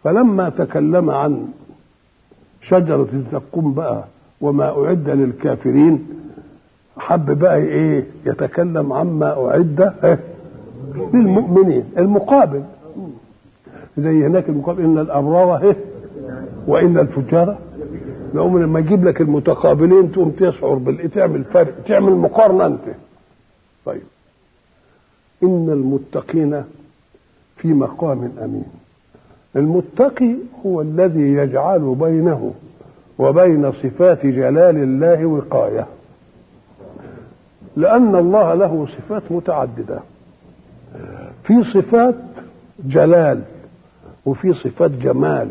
فلما تكلم عن شجرة الزقوم بقى وما أعد للكافرين حب بقى ايه يتكلم عما أعد للمؤمنين المقابل زي هناك المقابل إن الأبرار ايه وإن الفجار يقوم لما يجيب لك المتقابلين تقوم تشعر بال تعمل فرق تعمل مقارنة أنت طيب إن المتقين في مقام أمين المتقي هو الذي يجعل بينه وبين صفات جلال الله وقاية لأن الله له صفات متعددة في صفات جلال وفي صفات جمال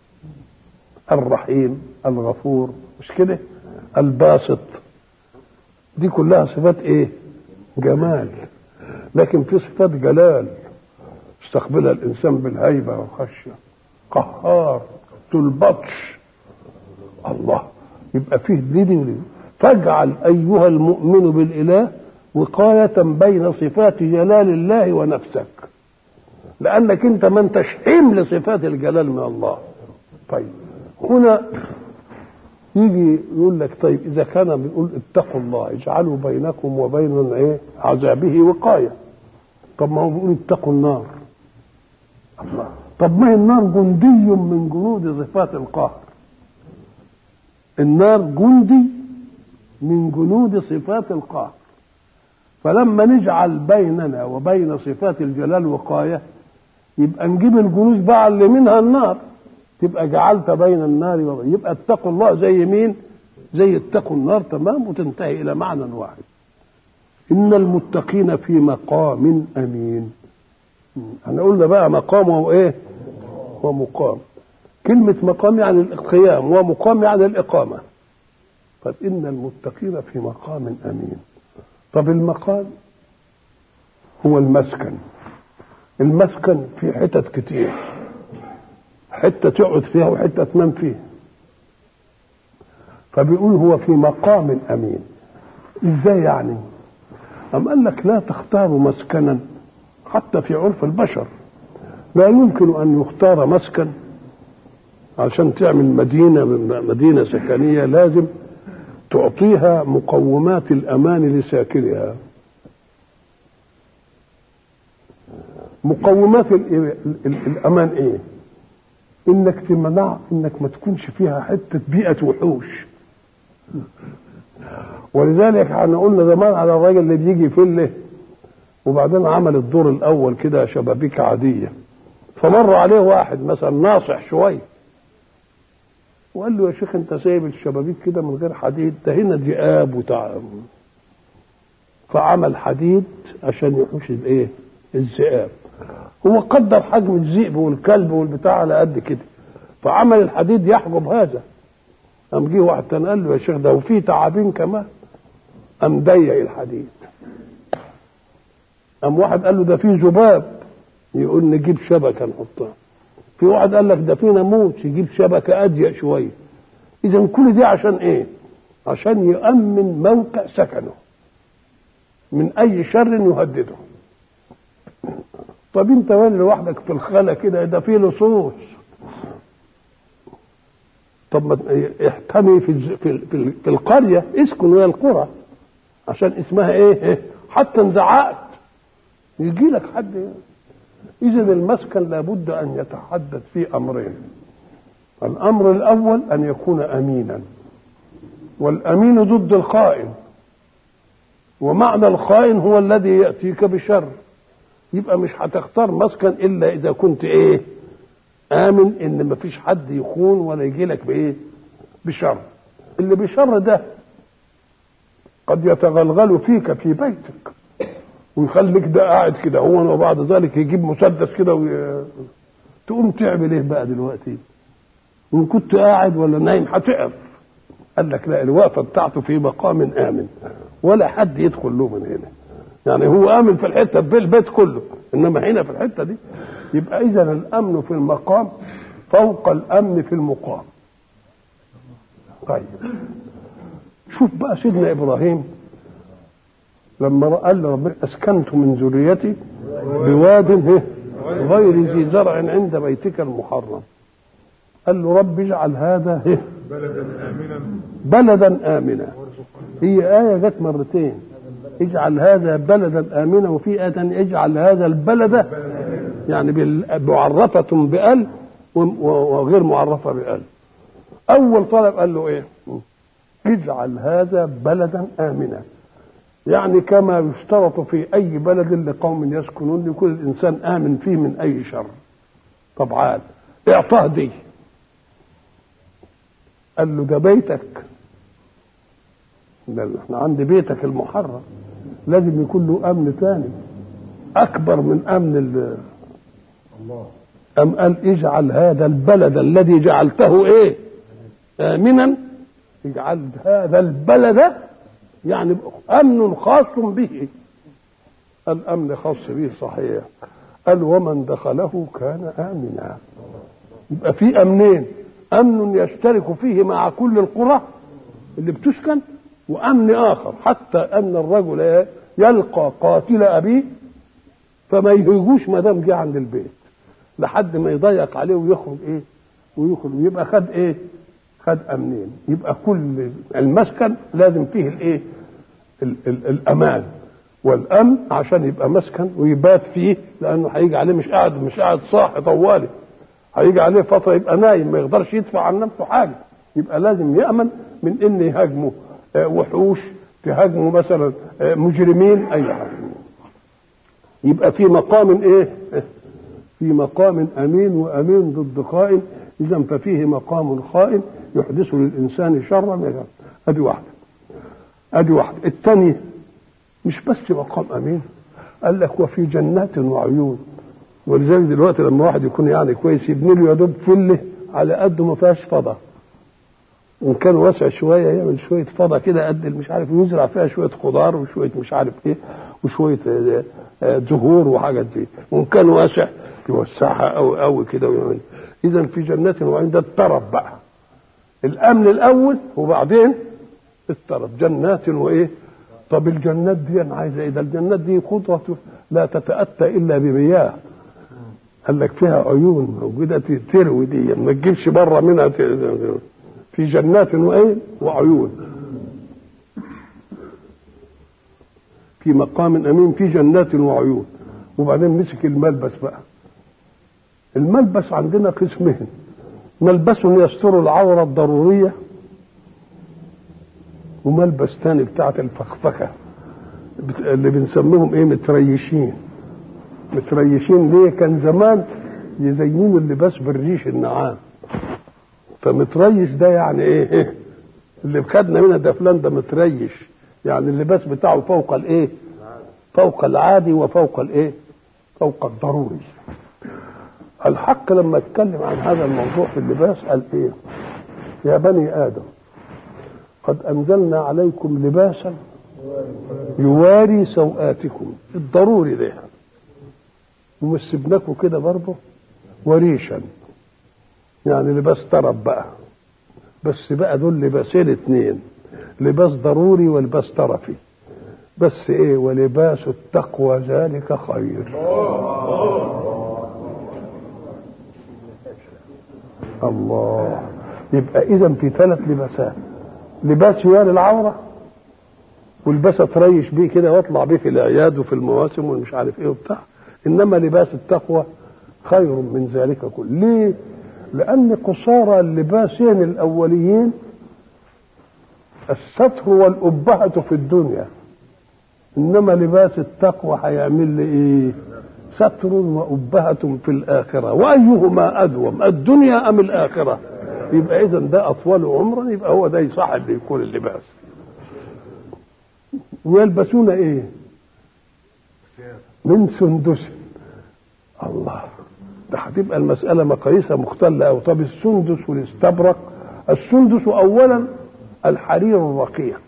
الرحيم الغفور مش كده الباسط دي كلها صفات ايه جمال لكن في صفات جلال استقبلها الانسان بالهيبه والخشيه قهار ذو البطش الله يبقى فيه دي دي ودي فاجعل ايها المؤمن بالاله وقايه بين صفات جلال الله ونفسك لانك انت ما انتش حمل صفات الجلال من الله طيب هنا يجي يقول لك طيب اذا كان بيقول اتقوا الله اجعلوا بينكم وبين ايه عذابه وقايه طب ما هو بيقول اتقوا النار الله طب ما هي النار جندي من جنود صفات القهر النار جندي من جنود صفات القهر فلما نجعل بيننا وبين صفات الجلال وقايه يبقى نجيب الجنود بقى اللي منها النار تبقى جعلت بين النار وبين يبقى اتقوا الله زي مين زي اتقوا النار تمام وتنتهي الى معنى واحد ان المتقين في مقام امين احنا قلنا بقى مقام وايه ومقام كلمة مقام يعني القيام ومقام يعني الإقامة طب إن المتقين في مقام أمين طب المقام هو المسكن المسكن في حتت كتير حتة تقعد فيها وحتة تنام فيها فبيقول هو في مقام أمين إزاي يعني أم قال لك لا تختار مسكنا حتى في عرف البشر لا يمكن أن يختار مسكن عشان تعمل مدينة مدينة سكنية لازم تعطيها مقومات الأمان لساكنها مقومات الأمان إيه؟ إنك تمنع إنك ما تكونش فيها حتة بيئة وحوش ولذلك احنا قلنا زمان على الراجل اللي بيجي فله وبعدين عمل الدور الأول كده شبابيك عادية فمر عليه واحد مثلا ناصح شويه وقال له يا شيخ انت سايب الشبابيك كده من غير حديد ده هنا ذئاب وتعب فعمل حديد عشان يحوش الايه الذئاب هو قدر حجم الذئب والكلب والبتاع على قد كده فعمل الحديد يحجب هذا قام جه واحد تاني قال له يا شيخ ده وفي تعابين كمان قام ضيق الحديد قام واحد قال له ده في ذباب يقول نجيب شبكه نحطها في واحد قال لك ده في ناموس يجيب شبكه اضيق شويه اذا كل دي عشان ايه عشان يؤمن موقع سكنه من اي شر يهدده طب انت وين لوحدك في الخلا كده ده في لصوص طب ما احتمي في في في, في القريه اسكن ويا القرى عشان اسمها ايه حتى انزعقت يجي لك حد إذا المسكن لابد أن يتحدث في أمرين الأمر الأول أن يكون أمينا والأمين ضد الخائن ومعنى الخائن هو الذي يأتيك بشر يبقى مش هتختار مسكن إلا إذا كنت إيه آمن إن مفيش حد يخون ولا يجي لك بإيه بشر اللي بشر ده قد يتغلغل فيك في بيتك ويخليك ده قاعد كده هو وبعد ذلك يجيب مسدس كده وي... تقوم تعمل ايه بقى دلوقتي؟ وان كنت قاعد ولا نايم هتقف قال لك لا الوقفه بتاعته في مقام امن ولا حد يدخل له من هنا يعني هو امن في الحته في البيت كله انما هنا في الحته دي يبقى اذا الامن في المقام فوق الامن في المقام طيب شوف بقى سيدنا ابراهيم لما قال ربنا اسكنت من ذريتي بواد غير ذي زرع عند بيتك المحرم قال له رب اجعل هذا إيه؟ بلدا آمنا بلدا آمنا هي آية جت مرتين اجعل هذا بلدا آمنا وفي آية تانية اجعل هذا البلد يعني بال- معرفة بأل و- وغير معرفة بأل أول طلب قال له إيه اجعل هذا بلدا آمنا يعني كما يشترط في أي بلد لقوم يسكنون لكل إنسان آمن فيه من أي شر طبعا اعطاه دي قال له ده بيتك ده احنا عند بيتك المحرم لازم يكون له امن ثاني اكبر من امن ال الله ام قال اجعل هذا البلد الذي جعلته ايه امنا اجعل هذا البلد يعني امن خاص به الامن خاص به صحيح قال ومن دخله كان امنا يبقى في امنين امن يشترك فيه مع كل القرى اللي بتسكن وامن اخر حتى ان الرجل يلقى قاتل ابيه فما يهيجوش ما دام جه عند البيت لحد ما يضيق عليه ويخرج ايه ويخرج يبقى خد ايه خد امنين يبقى كل المسكن لازم فيه الايه ال- ال- الامان والامن عشان يبقى مسكن ويبات فيه لانه هيجي عليه مش قاعد مش قاعد صاحي طوالي هيجي عليه فتره يبقى نايم ما يقدرش يدفع عن نفسه حاجه يبقى لازم يامن من ان يهاجمه آه، وحوش تهاجمه مثلا آه، مجرمين اي حاجه يبقى في مقام ايه في مقام امين وامين ضد خائن اذا ففيه مقام خائن يحدث للانسان شرا ادي واحده ادي واحده الثانيه مش بس مقام امين قال لك وفي جنات وعيون ولذلك دلوقتي لما واحد يكون يعني كويس يبني له يا دوب فله على قده ما فيهاش فضه وان كان واسع شويه يعمل شويه فضه كده قد مش عارف يزرع فيها شويه خضار وشويه مش عارف ايه وشويه آه، آه، زهور وحاجات دي وان كان واسع يوسعها قوي قوي كده ويعمل اذا في جنات وعين ده الطرف بقى الامن الاول وبعدين الطرف جنات وايه طب الجنات دي انا عايزه ايه ده الجنات دي قدره لا تتاتى الا بمياه قال لك فيها عيون موجوده تروي دي ما تجيبش بره منها ت- في جنات وايه وعيون في مقام امين في جنات وعيون وبعدين مسك الملبس بقى الملبس عندنا قسمين ملبس يستر العوره الضروريه وملبس تاني بتاعت الفخفخه بت- اللي بنسميهم ايه متريشين متريشين ليه كان زمان يزينوا اللباس بالريش النعام فمتريش ده يعني ايه اللي خدنا منها ده فلان ده متريش يعني اللباس بتاعه فوق الايه فوق العادي وفوق الايه فوق الضروري الحق لما اتكلم عن هذا الموضوع في اللباس قال ايه يا بني ادم قد انزلنا عليكم لباسا يواري سوآتكم الضروري ده ومسبناكم كده برضه وريشا يعني لباس طرب بقى بس بقى دول لباسين اتنين لباس ضروري ولباس طرفي بس ايه ولباس التقوى ذلك خير الله يبقى اذا في ثلاث لباسات لباس يواري العوره ولباس اتريش بيه كده واطلع بيه في الاعياد وفي المواسم والمش عارف ايه وبتاع انما لباس التقوى خير من ذلك كله ليه لان قصارى اللباسين الاوليين الستر والأبهة في الدنيا إنما لباس التقوى هيعمل لي إيه؟ ستر وأبهة في الآخرة وأيهما أدوم الدنيا أم الآخرة يبقى إذا ده أطول عمرا يبقى هو ده يصح اللي يكون اللباس ويلبسون إيه؟ من سندس الله ده هتبقى المسألة مقاييسها مختلة أو طب السندس والاستبرق السندس أولا الحرير الرقيق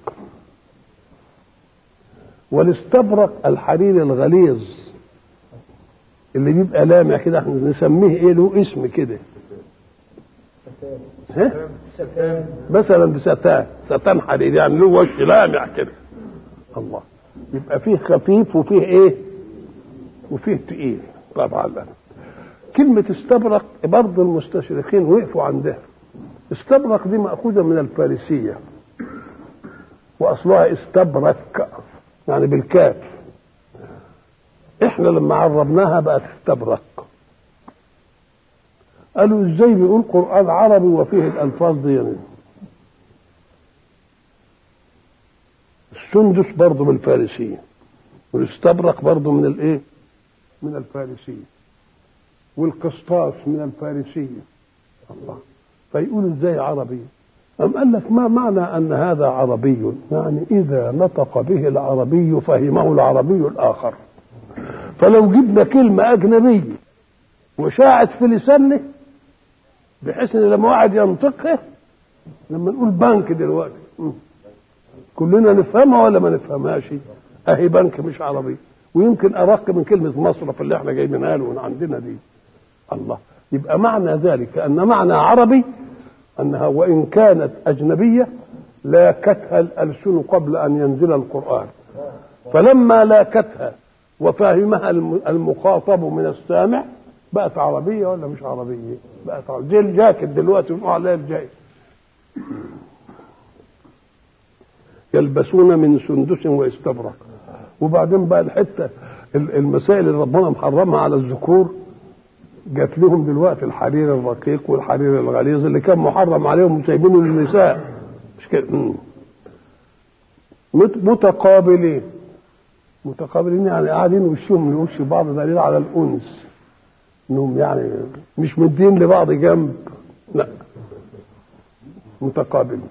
والاستبرق الحرير الغليظ اللي بيبقى لامع كده احنا نسميه ايه له اسم كده ها؟ مثلا بستان ستان حرير يعني له وش لامع كده الله يبقى فيه خفيف وفيه ايه وفيه تقيل طبعا لا. كلمة استبرق برضه المستشرقين وقفوا عندها استبرق دي مأخوذة من الفارسية وأصلها استبرك يعني بالكاف احنا لما عربناها بقت استبرق قالوا ازاي بيقول قرآن عربي وفيه الألفاظ دي يعني السندس برضه بالفارسية والاستبرق برضه من الايه من الفارسية والقسطاس من الفارسية الله فيقول ازاي عربي أم قال لك ما معنى أن هذا عربي يعني إذا نطق به العربي فهمه العربي الآخر فلو جبنا كلمة أجنبية وشاعت في لسانه بحيث ان لما واحد ينطقها لما نقول بنك دلوقتي كلنا نفهمها ولا ما نفهمهاش اهي بنك مش عربي ويمكن ارق من كلمه مصرف اللي احنا جايبينها له من عندنا دي الله يبقى معنى ذلك ان معنى عربي انها وان كانت اجنبيه لاكتها الالسن قبل ان ينزل القران فلما لاكتها وفهمها المخاطب من السامع بقت عربيه ولا مش عربيه؟ بقت عربية. زي الجاكيت دلوقتي بنقول عليها الجاكيت يلبسون من سندس واستبرق وبعدين بقى الحته المسائل اللي ربنا محرمها على الذكور جات لهم دلوقتي الحرير الرقيق والحرير الغليظ اللي كان محرم عليهم وسايبينه للنساء مش كده متقابلين متقابلين يعني قاعدين وشهم لوش بعض دليل على الانس انهم يعني مش مدين لبعض جنب لا متقابلين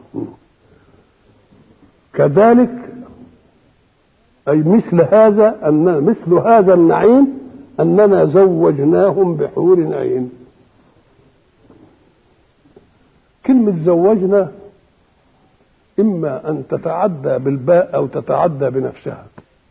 كذلك أي مثل هذا أن مثل هذا النعيم أننا زوجناهم بحور عين كلمة زوجنا إما أن تتعدى بالباء أو تتعدى بنفسها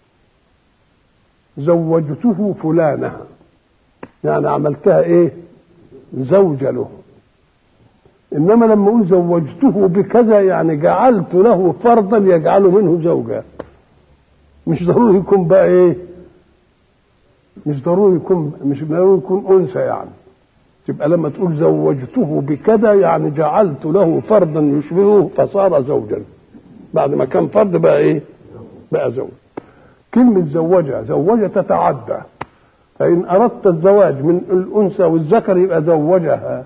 زوجته فلانة يعني عملتها إيه زوجة له إنما لما أقول زوجته بكذا يعني جعلت له فرضا يجعل منه زوجة مش ضروري يكون بقى ايه مش ضروري يكون مش ضروري يكون انثى يعني تبقى لما تقول زوجته بكذا يعني جعلت له فردا يشبهه فصار زوجا بعد ما كان فرد بقى ايه بقى زوج كلمة زوجها زوجة تتعدى فإن أردت الزواج من الأنثى والذكر يبقى زوجها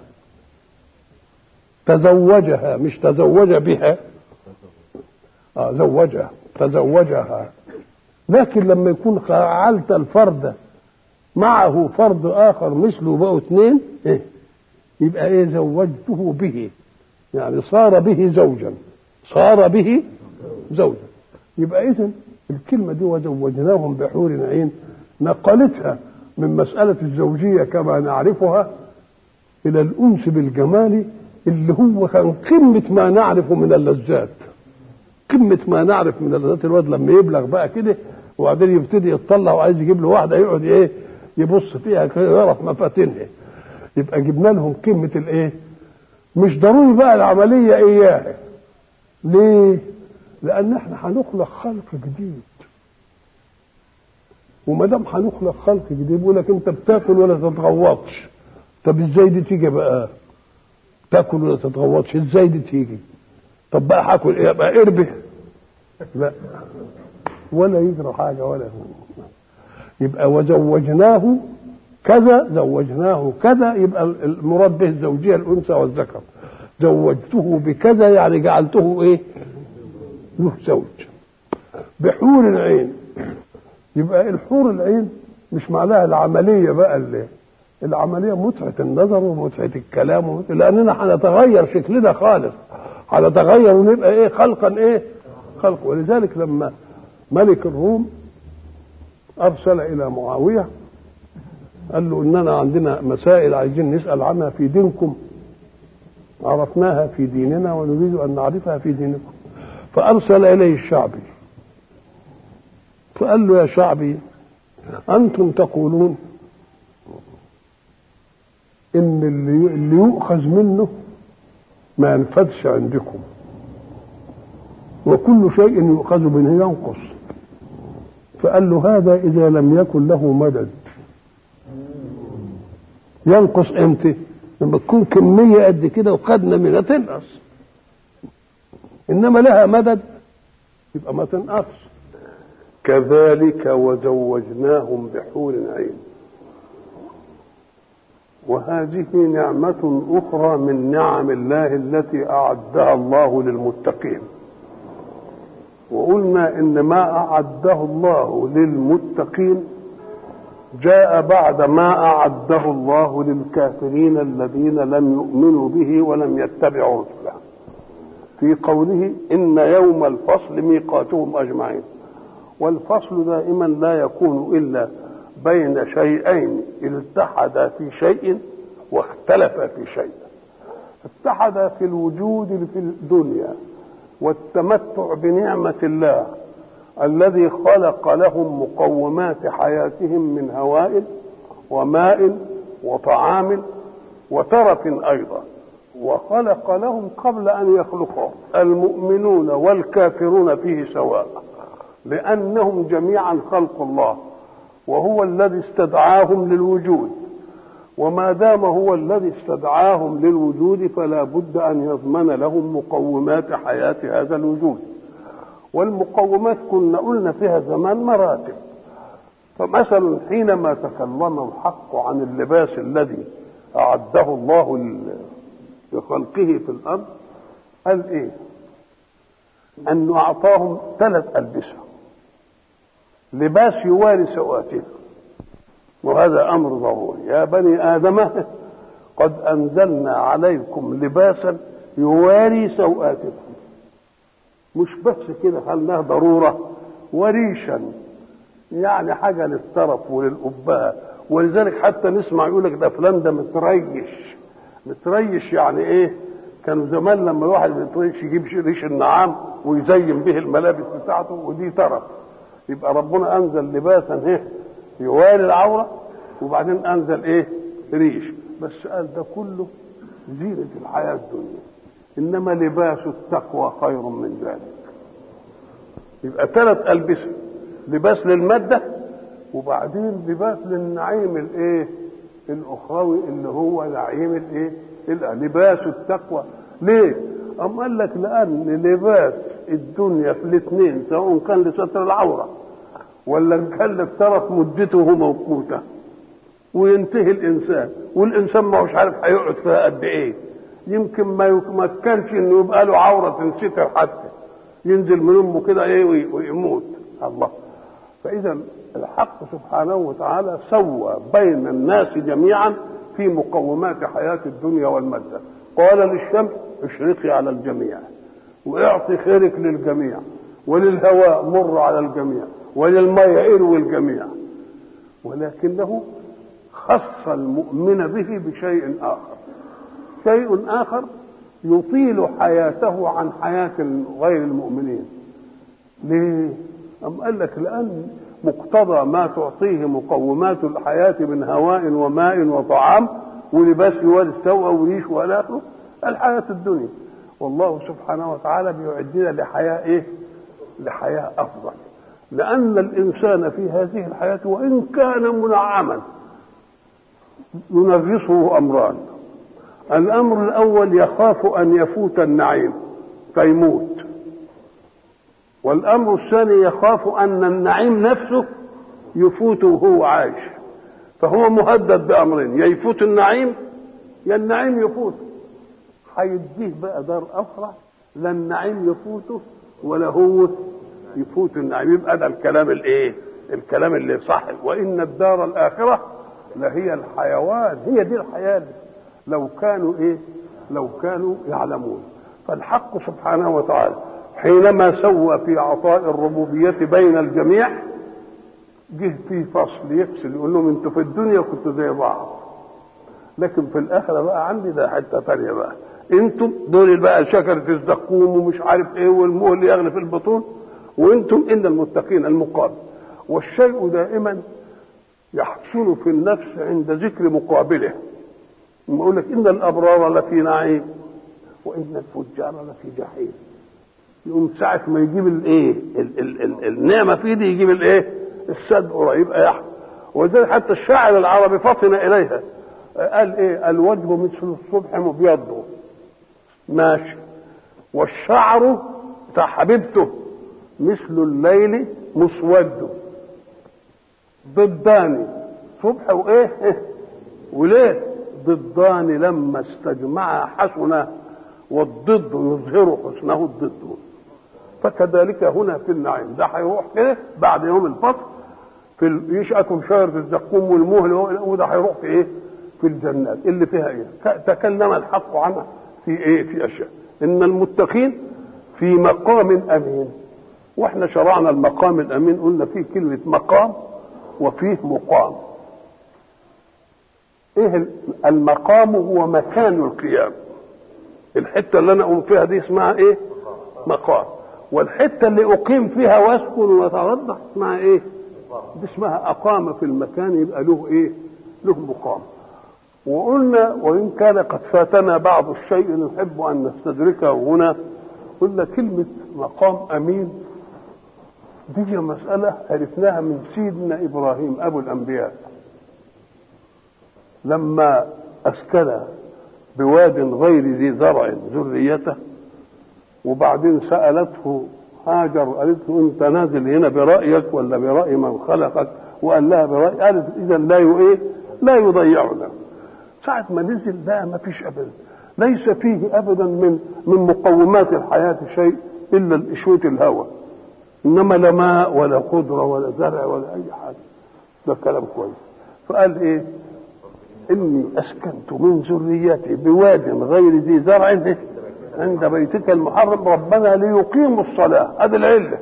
تزوجها مش تزوج بها آه زوجها تزوجها لكن لما يكون فعلت الفرد معه فرد اخر مثله بقوا اثنين إيه؟ يبقى ايه زوجته به يعني صار به زوجا صار به زوجا يبقى اذا الكلمه دي وزوجناهم بحور عين نقلتها من مساله الزوجيه كما نعرفها الى الانس بالجمال اللي هو كان قمه ما نعرف من اللذات قمه ما نعرف من اللذات الواد لما يبلغ بقى كده وبعدين يبتدي يتطلع وعايز يجيب له واحده يقعد ايه يبص فيها كده يعرف مفاتنها يبقى جبنا لهم قمه الايه مش ضروري بقى العمليه اياها ليه لان احنا هنخلق خلق جديد وما دام هنخلق خلق جديد بيقول لك انت بتاكل ولا تتغوطش طب ازاي دي تيجي بقى تاكل ولا تتغوطش ازاي دي تيجي طب بقى هاكل ايه بقى اربه لا ولا يجرى حاجه ولا يبقى وزوجناه كذا زوجناه كذا يبقى المراد به الزوجيه الانثى والذكر زوجته بكذا يعني جعلته ايه له زوج بحور العين يبقى الحور العين مش معناها العمليه بقى اللي العمليه متعه النظر ومتعه الكلام ومتعة لاننا هنتغير شكلنا خالص هنتغير ونبقى ايه خلقا ايه خلق ولذلك لما ملك الروم ارسل الى معاويه قال له اننا عندنا مسائل عايزين نسال عنها في دينكم عرفناها في ديننا ونريد ان نعرفها في دينكم فارسل اليه الشعبي فقال له يا شعبي انتم تقولون ان اللي, اللي يؤخذ منه ما ينفذش عندكم وكل شيء يؤخذ منه ينقص فقال له هذا إذا لم يكن له مدد ينقص امتى لما تكون كميه قد كده وخدنا منها تنقص انما لها مدد يبقى ما تنقصش كذلك وزوجناهم بحور عين وهذه نعمة أخرى من نعم الله التي أعدها الله للمتقين وقلنا إن ما أعده الله للمتقين جاء بعد ما أعده الله للكافرين الذين لم يؤمنوا به ولم يتبعوا رسله في قوله إن يوم الفصل ميقاتهم أجمعين والفصل دائما لا يكون إلا بين شيئين التحدا في شيء واختلفا في شيء اتحدا في الوجود في الدنيا والتمتع بنعمة الله الذي خلق لهم مقومات حياتهم من هواء وماء وطعام وترف أيضا وخلق لهم قبل أن يخلقهم المؤمنون والكافرون فيه سواء لأنهم جميعا خلق الله وهو الذي استدعاهم للوجود وما دام هو الذي استدعاهم للوجود فلا بد ان يضمن لهم مقومات حياه هذا الوجود والمقومات كنا قلنا فيها زمان مراتب فمثلا حينما تكلم الحق عن اللباس الذي اعده الله لخلقه في الارض قال ايه انه اعطاهم ثلاث البسه لباس يواري سواتهم وهذا امر ضروري يا بني ادم قد انزلنا عليكم لباسا يواري سواتكم مش بس كده خلناه ضروره وريشا يعني حاجه للطرف وللقبه ولذلك حتى نسمع يقول لك ده فلان ده متريش متريش يعني ايه كانوا زمان لما الواحد متريش يجيب ريش النعام ويزين به الملابس بتاعته ودي طرف يبقى ربنا انزل لباسا ايه يواري العوره وبعدين انزل ايه ريش بس قال ده كله زينة الحياة الدنيا إنما لباس التقوى خير من ذلك يبقى ثلاث ألبسة لباس للمادة وبعدين لباس للنعيم الايه الأخروي اللي هو نعيم الايه لباس التقوى ليه أم قال لك لأن لباس الدنيا في الاثنين سواء كان لستر العورة ولا كان للطرف مدته موقوته وينتهي الانسان والانسان ما هوش عارف هيقعد فيها قد ايه يمكن ما يتمكنش انه يبقى له عوره تنستر حتى ينزل من امه كده ايه ويموت الله فاذا الحق سبحانه وتعالى سوى بين الناس جميعا في مقومات حياه الدنيا والماده قال للشمس اشرقي على الجميع واعطي خيرك للجميع وللهواء مر على الجميع وللماء اروي الجميع ولكنه خص المؤمن به بشيء آخر شيء آخر يطيل حياته عن حياة غير المؤمنين ليه؟ أم قال لك لأن مقتضى ما تعطيه مقومات الحياة من هواء وماء وطعام ولباس يواري السوء وريش وإلى آخره الحياة الدنيا والله سبحانه وتعالى بيعدنا لحياة إيه؟ لحياة أفضل لأن الإنسان في هذه الحياة وإن كان منعما ينغصه امران الامر الاول يخاف ان يفوت النعيم فيموت والامر الثاني يخاف ان النعيم نفسه يفوته وهو عايش فهو مهدد بامرين يا يفوت النعيم يا النعيم يفوته هيديه بقى دار اخرى لا النعيم يفوته ولا هو يفوت النعيم يبقى ده الكلام الايه الكلام اللي صح وان الدار الاخره لهي الحيوان هي دي الحياة لو كانوا ايه لو كانوا يعلمون فالحق سبحانه وتعالى حينما سوى في عطاء الربوبية بين الجميع جه في فصل يفصل يقول لهم انتوا في الدنيا كنتوا زي بعض لكن في الاخره بقى عندي ده حته ثانيه بقى انتم دول بقى شجره الزقوم ومش عارف ايه والمهل يغلي في البطون وانتم ان المتقين المقابل والشيء دائما يحصل في النفس عند ذكر مقابله لما اقول لك ان الابرار لفي نعيم وان الفجار لفي جحيم يقوم ساعة ما يجيب الايه ال- ال- ال- النعمة في دي يجيب الايه السد يبقى يحصل ولذلك حتى الشاعر العربي فطن اليها قال ايه الوجه مثل الصبح مبيض ماشي والشعر بتاع حبيبته مثل الليل مسود ضدان صبح وايه إيه؟ وليل ضدان لما استجمعا حسنا والضد يظهر حسنه الضد فكذلك هنا في النعيم ده هيروح كده بعد يوم الفصل في ال- يشأكم شجرة الزقوم والمهل وده هيروح في ايه؟ في الجنات اللي فيها ايه؟ ت- تكلم الحق عنها في ايه؟ في اشياء ان المتقين في مقام امين واحنا شرعنا المقام الامين قلنا فيه كلمة مقام وفيه مقام ايه ال- المقام هو مكان القيام الحته اللي انا اقوم فيها دي اسمها ايه مقام والحته اللي اقيم فيها واسكن واترضع اسمها ايه دي اسمها اقام في المكان يبقى له ايه له مقام وقلنا وان كان قد فاتنا بعض الشيء نحب ان نستدركه هنا قلنا كلمه مقام امين دي مساله عرفناها من سيدنا ابراهيم ابو الانبياء لما اسكن بواد غير ذي زرع ذريته وبعدين سالته هاجر قالت له انت نازل هنا برايك ولا براي من خلقك وقال لها براي قالت اذا لا ي- ايه لا يضيعنا ساعة ما نزل لا ما فيش ابدا ليس فيه ابدا من من مقومات الحياة شيء الا الاشوة الهوى انما لا ماء ولا خضرة ولا زرع ولا اي حاجة ده كلام كويس فقال ايه اني اسكنت من ذريتي بواد غير ذي زرع عند بيتك المحرم ربنا ليقيموا الصلاه هذه العله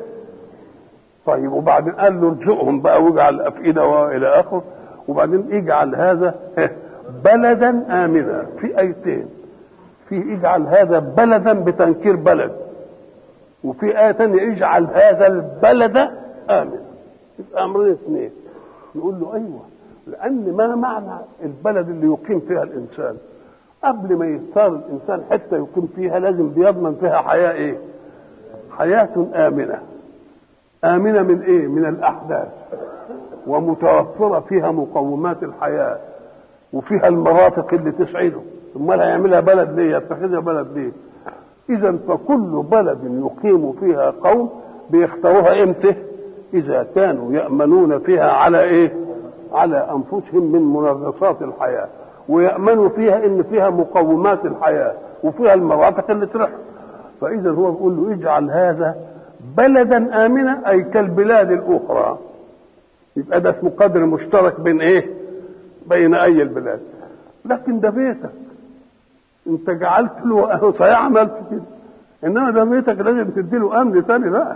طيب وبعدين قال له ارزقهم بقى واجعل افئده والى اخره وبعدين اجعل هذا بلدا امنا في ايتين في اجعل هذا بلدا بتنكير بلد وفي ايه ثانيه اجعل هذا البلد امنا يبقى امرين اثنين نقول له ايوه لان ما معنى البلد اللي يقيم فيها الانسان قبل ما يختار الانسان حته يقيم فيها لازم بيضمن فيها حياه ايه حياه امنه امنه من ايه من الاحداث ومتوفره فيها مقومات الحياه وفيها المرافق اللي تسعده امال هيعملها بلد ليه يتخذها بلد ليه اذا فكل بلد يقيم فيها قوم بيختاروها امتى اذا كانوا يامنون فيها على ايه على انفسهم من منغصات الحياه ويامنوا فيها ان فيها مقومات الحياه وفيها المرافق اللي تروح فاذا هو بيقول له اجعل هذا بلدا امنا اي كالبلاد الاخرى يبقى ده اسمه قدر مشترك بين ايه بين اي البلاد لكن ده بيتك انت جعلت له صحيح عملت كده انما ده بيتك لازم تدي له امن ثاني بقى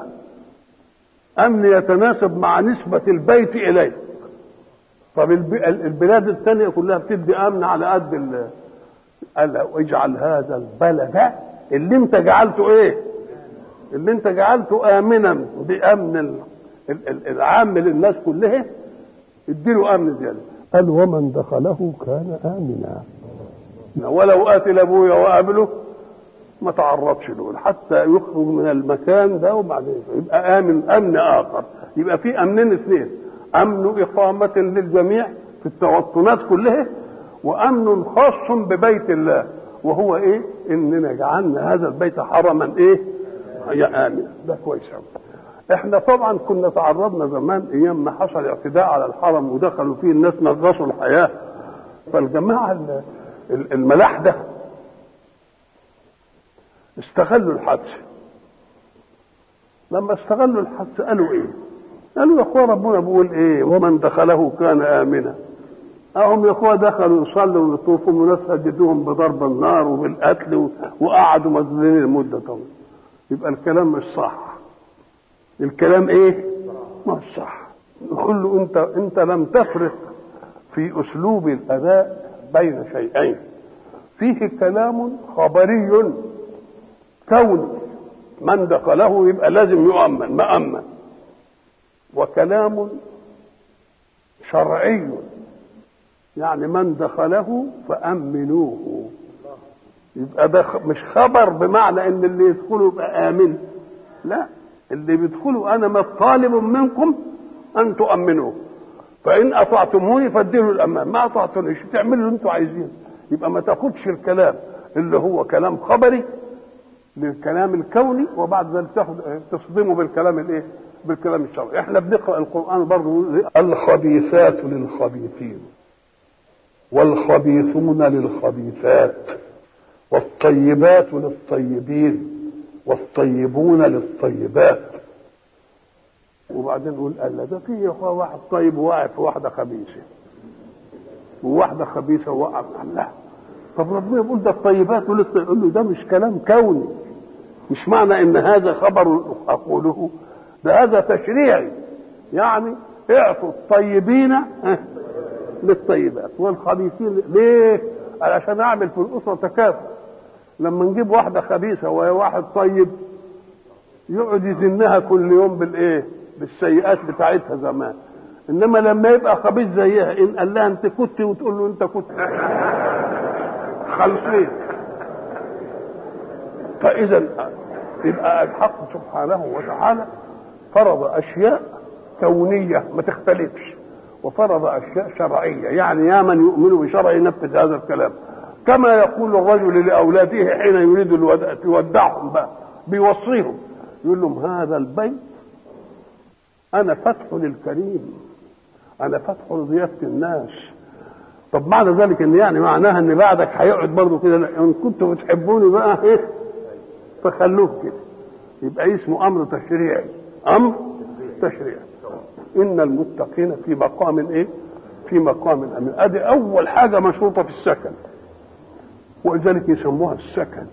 امن يتناسب مع نسبه البيت اليه طب الب- البلاد الثانيه كلها بتدي امن على قد ال قال اجعل هذا البلد اللي انت جعلته ايه اللي انت جعلته امنا بامن ال- ال- ال- العام للناس كلها اديله امن زياده قال ومن دخله كان امنا ولو قاتل ابويا وقابله ما تعرضش له حتى يخرج من المكان ده وبعدين يبقى امن امن اخر يبقى في امنين اثنين امن اقامه للجميع في التوطنات كلها وامن خاص ببيت الله وهو ايه اننا جعلنا هذا البيت حرما ايه يا امن ده كويس أوي. احنا طبعا كنا تعرضنا زمان ايام ما حصل اعتداء على الحرم ودخلوا فيه الناس نغصوا الحياه فالجماعه ال- ال- الملاحده استغلوا الحبس لما استغلوا الحبس قالوا ايه قالوا يا اخوة ربنا بيقول ايه ومن دخله كان امنا اهم يا اخوة دخلوا يصلوا ويطوفوا وناس هددوهم بضرب النار وبالقتل و- وقعدوا مظلومين لمده طويله يبقى الكلام مش صح الكلام ايه مش صح نقول له انت انت لم تفرق في اسلوب الاداء بين شيئين فيه كلام خبري كوني من دخله يبقى لازم يؤمن مأمن وكلام شرعي يعني من دخله فأمنوه يبقى ده خ- مش خبر بمعنى ان اللي يدخله يبقى آمن لا اللي بيدخلوا انا ما طالب منكم ان تؤمنوه فان اطعتموني فاديله الامان ما اطعتونيش تعملوا اللي انتوا عايزينه يبقى ما تاخدش الكلام اللي هو كلام خبري للكلام الكوني وبعد ذلك تاخد تصدمه بالكلام الايه؟ بالكلام الشرعي، احنا بنقرا القران برضه الخبيثات للخبيثين والخبيثون للخبيثات والطيبات للطيبين والطيبون للطيبات وبعدين نقول قال ده في واحد طيب واقع في واحده خبيثه وواحده خبيثه وقع الله طب ربنا يقول ده الطيبات ولسه يقول له ده مش كلام كوني مش معنى ان هذا خبر اقوله ده هذا تشريعي يعني اعطوا الطيبين للطيبات والخبيثين ليه؟ علشان اعمل في الاسره تكافؤ لما نجيب واحده خبيثه وهي واحد طيب يقعد يزنها كل يوم بالايه؟ بالسيئات بتاعتها زمان انما لما يبقى خبيث زيها ان قال لها انت كنت وتقول له انت كنت خالصين فاذا يبقى الحق سبحانه وتعالى فرض اشياء كونيه ما تختلفش وفرض اشياء شرعيه يعني يا من يؤمن بشرع ينفذ هذا الكلام كما يقول الرجل لاولاده حين يريد يودعهم بقى بيوصيهم يقول لهم هذا البيت انا فتح للكريم انا فتح لضيافه الناس طب معنى ذلك ان يعني معناها ان بعدك هيقعد برضه كده ان كنتم بتحبوني بقى ايه فخلوه كده يبقى اسمه امر تشريعي امر تشريعي ان المتقين في مقام ايه في مقام امين ادي اول حاجه مشروطه في السكن ولذلك يسموها السكن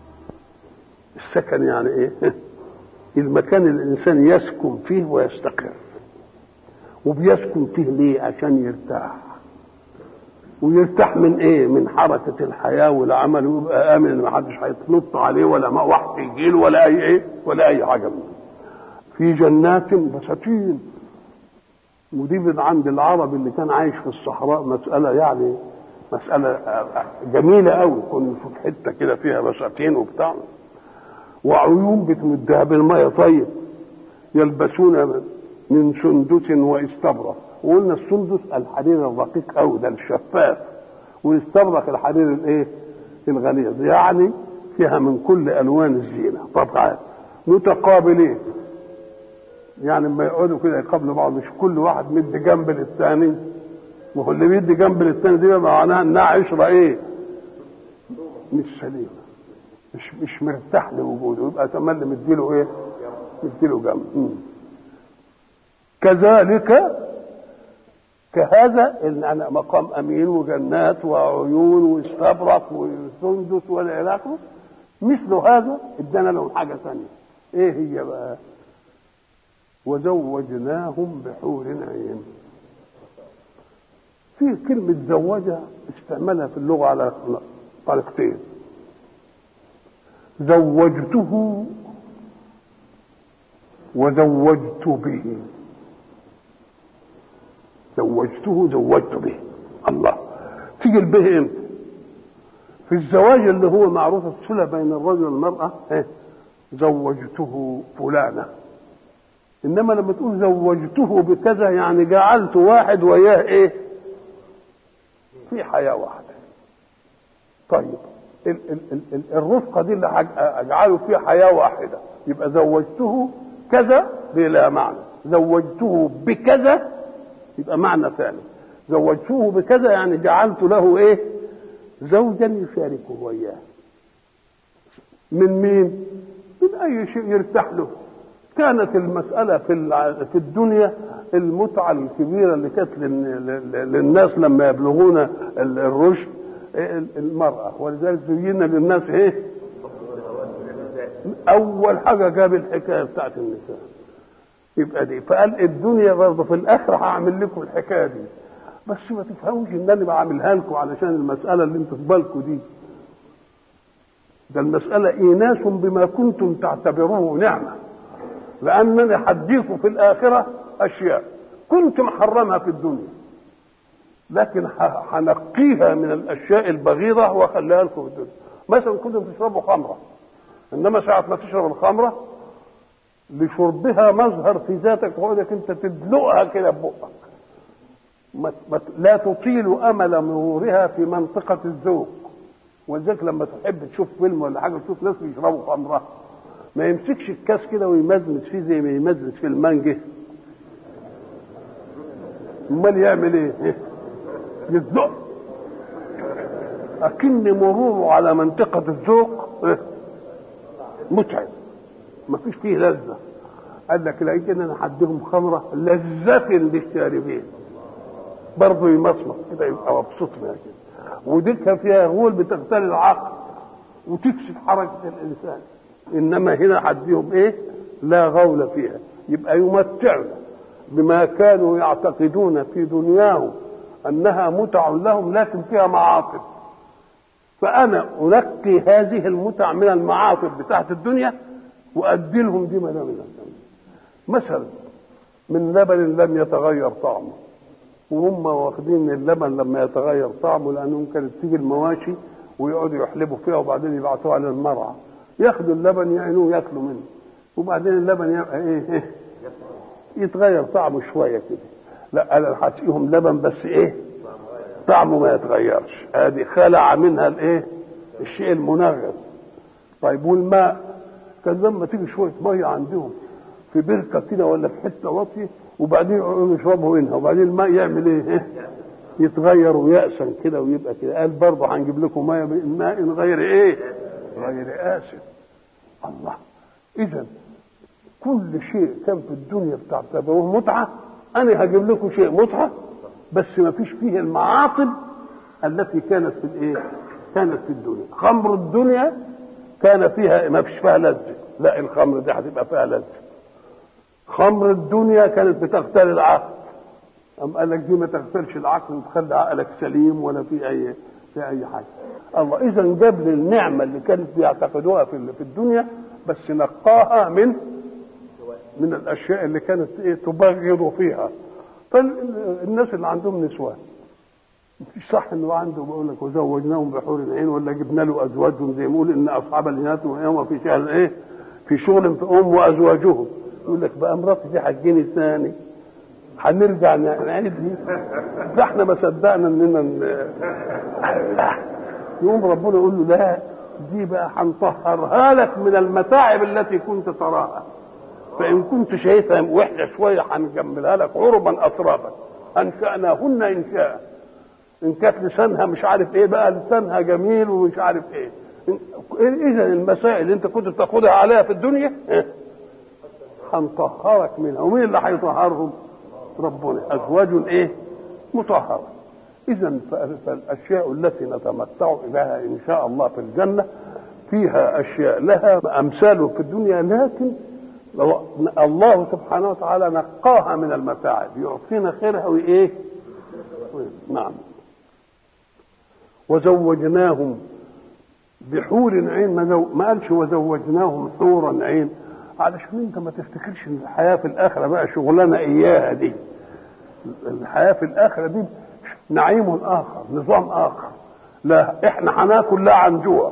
السكن يعني ايه المكان اللي الانسان يسكن فيه ويستقر وبيسكن فيه ليه عشان يرتاح ويرتاح من ايه من حركة الحياة والعمل ويبقى امن ان ما حدش هيتنط عليه ولا ما واحد يجيله ولا اي ايه ولا اي حاجة منه في جنات بساتين ودي من عند العرب اللي كان عايش في الصحراء مسألة يعني مسألة جميلة قوي يكون في حتة كده فيها بساتين وبتاع وعيون بتمدها بالمية طيب يلبسون من سندس واستبرق وقلنا السندس الحرير الرقيق قوي ده الشفاف والاستبرق الحرير الايه الغليظ يعني فيها من كل الوان الزينه طبعا متقابلين يعني لما يقعدوا كده يقابلوا بعض مش كل واحد مدي جنب للثاني ما هو اللي بيدي جنب للثاني دي معناها انها عشره ايه مش سليمه مش مش مرتاح لوجوده يبقى تملي مديله ايه مديله جنب كذلك كهذا ان انا مقام امين وجنات وعيون واستبرق وسندس والى اخره مثل هذا ادانا لهم حاجه ثانيه ايه هي بقى وزوجناهم بحور عين في كلمة زوجها استعملها في اللغة على طريقتين زوجته وزوجت به زوجته زوجت به الله تيجي البه امتى في الزواج اللي هو معروف الصله بين الرجل والمراه ايه زوجته فلانه انما لما تقول زوجته بكذا يعني جعلت واحد وياه ايه في حياه واحده طيب ال ال ال ال الرفقه دي اللي اجعله في حياه واحده يبقى زوجته كذا بلا معنى زوجته بكذا يبقى معنى ثاني زوجته بكذا يعني جعلت له ايه زوجا يشاركه وياه من مين من اي شيء يرتاح له كانت المسألة في في الدنيا المتعة الكبيرة اللي كانت للناس لما يبلغون الرشد المرأة ولذلك زينا للناس ايه؟ أول حاجة جاب الحكاية بتاعت النساء يبقى دي فقال الدنيا برضه في الآخرة هعمل لكم الحكاية دي بس ما تفهموش إن أنا بعملها لكم علشان المسألة اللي أنتوا في بالكم دي ده المسألة إيناس بما كنتم تعتبروه نعمة لأنني حديكم في الآخرة أشياء كنت محرمها في الدنيا لكن هنقيها من الأشياء البغيضة وأخليها لكم في الدنيا مثلا كنتم تشربوا خمرة إنما ساعة ما تشرب الخمرة لشربها مظهر في ذاتك وعودك أنت تدلقها كده ببقك ما- ما- لا تطيل امل مرورها في منطقه الذوق ولذلك لما تحب تشوف فيلم ولا حاجه تشوف ناس بيشربوا خمره ما يمسكش الكاس كده ويمزمز فيه زي ما يمزمز في المانجه امال يعمل ايه؟ يزق اكن مروره على منطقه الذوق إيه؟ متعب ما فيش فيه لذه قال لك لقيت ان انا هديهم خمره لذة للشاربين برضه يمصمص كده يبقى مبسوط منها كده ودي كان فيها غول بتغتال العقل وتكشف حركه الانسان انما هنا هديهم ايه لا غول فيها يبقى يمتعنا بما كانوا يعتقدون في دنياهم انها متع لهم لكن فيها معاصب فانا انقي هذه المتع من المعاصب بتاعت الدنيا وادي لهم دي ما دام من الدنيا مثلا من لبن لم يتغير طعمه وهم واخدين اللبن لما يتغير طعمه لانهم كانت تيجي المواشي ويقعدوا يحلبوا فيها وبعدين يبعتوها على المرعى ياخدوا اللبن يعينوه ياكلوا منه وبعدين اللبن يبقى ايه, إيه يتغير طعمه شويه كده لا انا هسقيهم لبن بس ايه طعمه ما يتغيرش ادي خلع منها الايه الشيء المنغص طيب والماء كان لما تيجي شويه ميه عندهم في بركه كده ولا في حته واطيه وبعدين يقعدوا يشربوا منها وبعدين الماء يعمل ايه؟ يتغير ويأسن كده ويبقى كده قال برضه هنجيب لكم ميه من ماء غير ايه؟ غير آسن الله اذا كل شيء كان في الدنيا بتاع تبوه متعه انا هجيب لكم شيء متعه بس ما فيش فيه المعاطب التي كانت في الايه؟ كانت في الدنيا خمر الدنيا كان فيها ما فيش فيها لذه لا الخمر دي هتبقى فيها لذه خمر الدنيا كانت بتغتال العقل أم قال لك دي ما تغتالش العقل وتخلي عقلك سليم ولا في أي في أي حاجة الله إذا جاب لي النعمة اللي كانت بيعتقدوها في في الدنيا بس نقاها من من الأشياء اللي كانت إيه تبغض فيها فالناس اللي عندهم نسوان مفيش صح انه عنده بيقول لك وزوجناهم بحور العين ولا جبنا له ازواجهم زي ما يقول ان اصحاب الجنات يوم في شهر ايه في شغل في ام وازواجهم يقول لك بقى مراتي دي هتجيني ثاني هنرجع نعيد دي ده احنا ما صدقنا اننا ن- يقوم ربنا يقول له لا دي بقى هنطهرها لك من المتاعب التي كنت تراها فان كنت شايفها وحشه شويه هنجملها لك عربا اترابا انشاناهن انشاء ان كانت لسانها مش عارف ايه بقى لسانها جميل ومش عارف ايه اذا المسائل اللي انت كنت بتاخدها عليها في الدنيا إيه؟ هنطهرك منها ومين اللي هيطهرهم ربنا ازواج ايه مطهره اذا فالاشياء التي نتمتع بها ان شاء الله في الجنه فيها اشياء لها امثال في الدنيا لكن لو الله سبحانه وتعالى نقاها من المتاعب يعطينا خيرها وايه نعم وزوجناهم بحور عين ما, زو... ما قالش وزوجناهم حورا عين علشان انت ما تفتكرش ان الحياه في الاخره بقى شغلانه اياها دي الحياه في الاخره دي نعيم اخر نظام اخر لا احنا هناكل لا عن جوع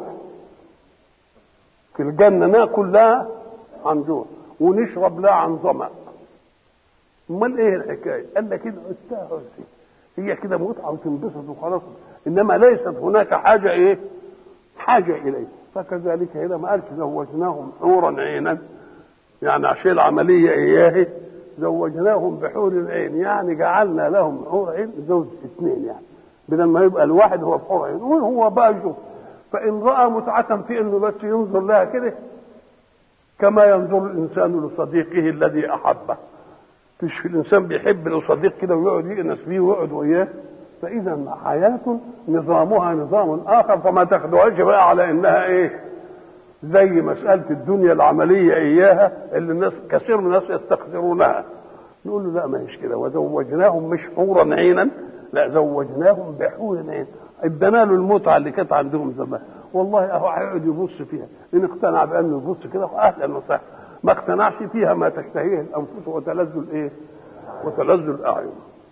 في الجنه ناكل لا عن جوع ونشرب لا عن ظمأ امال ايه الحكايه قال لك كده استاهل هي كده متعه وتنبسط وخلاص انما ليست هناك حاجه ايه حاجه اليه فكذلك هنا ما قالش زوجناهم حورا عينا يعني عشان العمليه اياه زوجناهم بحور العين يعني جعلنا لهم حور عين زوج اثنين يعني بدل ما يبقى الواحد هو بحور عين وهو بقى يشوف فان راى متعه في انه بس ينظر لها كده كما ينظر الانسان لصديقه الذي احبه مش الانسان بيحب له صديق كده ويقعد يأنس بيه ويقعد وياه فاذا حياه نظامها نظام اخر فما تاخدوهاش بقى على انها ايه زي مساله الدنيا العمليه اياها اللي الناس كثير من الناس يستقدرونها نقول له لا ما هيش كده وزوجناهم مش حورا عينا لا زوجناهم بحور عين ادينا له المتعه اللي كانت عندهم زمان والله اهو هيقعد يبص فيها ان اقتنع بانه يبص كده اهلا وسهلا ما اقتنعش فيها ما تشتهيه الانفس وتلذ الايه وتلذ الاعين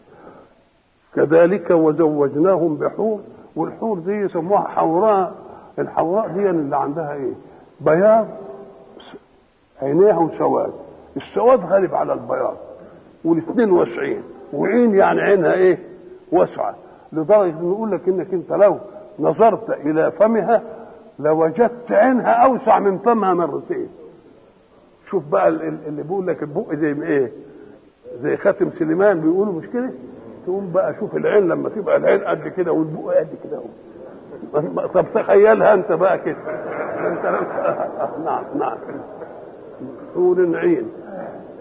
كذلك وزوجناهم بحور والحور دي يسموها حوراء الحوراء دي اللي عندها ايه بياض عينيها وسواد السواد غالب على البياض والاثنين واسعين وعين يعني عينها ايه واسعه لدرجه انه يقول لك انك انت لو نظرت الى فمها لوجدت عينها اوسع من فمها مرتين شوف بقى ال- ال- اللي بيقول لك البق زي ما ايه زي خاتم سليمان بيقولوا مش كده تقوم بقى شوف العين لما تبقى العين قد كده والبق قد كده اهو طب تخيلها انت بقى كده انت لو- نعم نعم حور عين